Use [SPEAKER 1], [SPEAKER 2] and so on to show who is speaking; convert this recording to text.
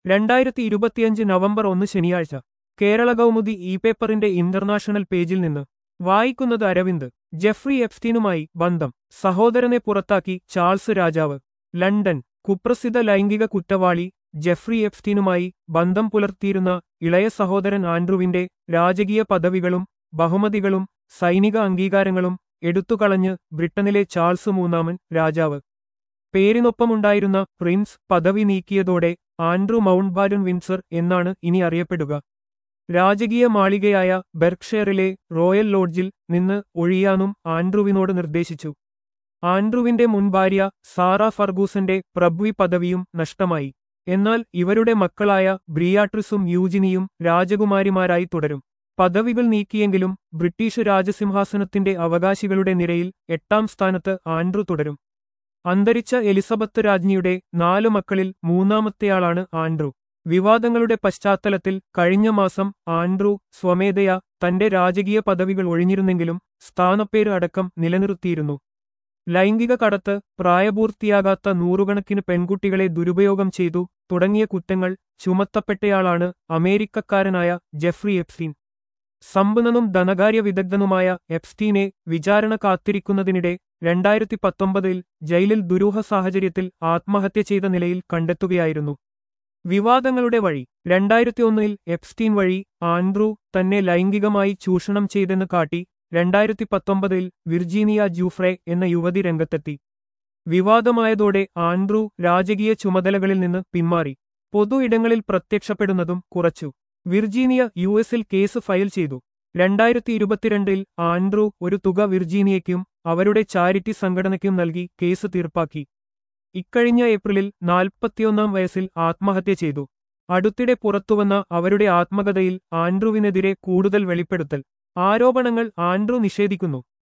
[SPEAKER 1] രണ്ടായിരത്തി ഇരുപത്തിയഞ്ച് നവംബർ ഒന്ന് ശനിയാഴ്ച കേരള കൗമുദി ഇ പേപ്പറിന്റെ ഇന്റർനാഷണൽ പേജിൽ നിന്ന് വായിക്കുന്നത് അരവിന്ദ് ജെഫ്രി എപ്സ്റ്റീനുമായി ബന്ധം സഹോദരനെ പുറത്താക്കി ചാൾസ് രാജാവ് ലണ്ടൻ കുപ്രസിദ്ധ ലൈംഗിക കുറ്റവാളി ജെഫ്രി എപ്സ്റ്റീനുമായി ബന്ധം പുലർത്തിയിരുന്ന ഇളയ സഹോദരൻ ആൻഡ്രുവിന്റെ രാജകീയ പദവികളും ബഹുമതികളും സൈനിക അംഗീകാരങ്ങളും എടുത്തുകളഞ്ഞ് ബ്രിട്ടനിലെ ചാൾസ് മൂന്നാമൻ രാജാവ് പേരിനൊപ്പമുണ്ടായിരുന്ന പ്രിൻസ് പദവി നീക്കിയതോടെ ആൻഡ്രു മൗണ്ട് ബാരൻ വിൻസർ എന്നാണ് ഇനി അറിയപ്പെടുക രാജകീയ മാളികയായ ബെർക്ക്ഷയറിലെ റോയൽ ലോഡ്ജിൽ നിന്ന് ഒഴിയാനും ആൻഡ്രുവിനോട് നിർദ്ദേശിച്ചു ആൻഡ്രുവിന്റെ മുൻ ഭാര്യ സാറ ഫർഗൂസന്റെ പ്രഭ്വി പദവിയും നഷ്ടമായി എന്നാൽ ഇവരുടെ മക്കളായ ബ്രിയാട്രിസും യൂജിനിയും രാജകുമാരിമാരായി തുടരും പദവികൾ നീക്കിയെങ്കിലും ബ്രിട്ടീഷ് രാജസിംഹാസനത്തിന്റെ അവകാശികളുടെ നിരയിൽ എട്ടാം സ്ഥാനത്ത് ആൻഡ്രു തുടരും അന്തരിച്ച എലിസബത്ത് രാജ്ഞിയുടെ നാലു മക്കളിൽ മൂന്നാമത്തെയാളാണ് ആൻഡ്രു വിവാദങ്ങളുടെ പശ്ചാത്തലത്തിൽ കഴിഞ്ഞ മാസം ആൻഡ്രു സ്വമേധയാ തന്റെ രാജകീയ പദവികൾ ഒഴിഞ്ഞിരുന്നെങ്കിലും സ്ഥാനപ്പേര് അടക്കം നിലനിർത്തിയിരുന്നു ലൈംഗിക കടത്ത് പ്രായപൂർത്തിയാകാത്ത നൂറുകണക്കിന് പെൺകുട്ടികളെ ദുരുപയോഗം ചെയ്തു തുടങ്ങിയ കുറ്റങ്ങൾ ചുമത്തപ്പെട്ടയാളാണ് അമേരിക്കക്കാരനായ ജെഫ്രി എപ്സ്റ്റീൻ സമ്പന്നനും ധനകാര്യ വിദഗ്ധനുമായ എപ്സ്റ്റീനെ വിചാരണ കാത്തിരിക്കുന്നതിനിടെ രണ്ടായിരത്തി പത്തൊമ്പതിൽ ജയിലിൽ ദുരൂഹ സാഹചര്യത്തിൽ ആത്മഹത്യ ചെയ്ത നിലയിൽ കണ്ടെത്തുകയായിരുന്നു വിവാദങ്ങളുടെ വഴി രണ്ടായിരത്തി ഒന്നിൽ എപ്സ്റ്റീൻ വഴി ആൻഡ്രു തന്നെ ലൈംഗികമായി ചൂഷണം ചെയ്തെന്ന് കാട്ടി രണ്ടായിരത്തി പത്തൊമ്പതിൽ വിർജീനിയ ജൂഫ്രെ എന്ന യുവതി രംഗത്തെത്തി വിവാദമായതോടെ ആൻഡ്രു രാജകീയ ചുമതലകളിൽ നിന്ന് പിന്മാറി പൊതു ഇടങ്ങളിൽ പ്രത്യക്ഷപ്പെടുന്നതും കുറച്ചു വിർജീനിയ യു എസിൽ കേസ് ഫയൽ ചെയ്തു രണ്ടായിരത്തി ഇരുപത്തിരണ്ടിൽ ആൻഡ്രു ഒരു തുക വിർജീനിയയ്ക്കും അവരുടെ ചാരിറ്റി സംഘടനയ്ക്കും നൽകി കേസ് തീർപ്പാക്കി ഇക്കഴിഞ്ഞ ഏപ്രിലിൽ നാൽപ്പത്തിയൊന്നാം വയസ്സിൽ ആത്മഹത്യ ചെയ്തു അടുത്തിടെ പുറത്തുവന്ന അവരുടെ ആത്മകഥയിൽ ആൻഡ്രുവിനെതിരെ കൂടുതൽ വെളിപ്പെടുത്തൽ ആരോപണങ്ങൾ ആൻഡ്രു നിഷേധിക്കുന്നു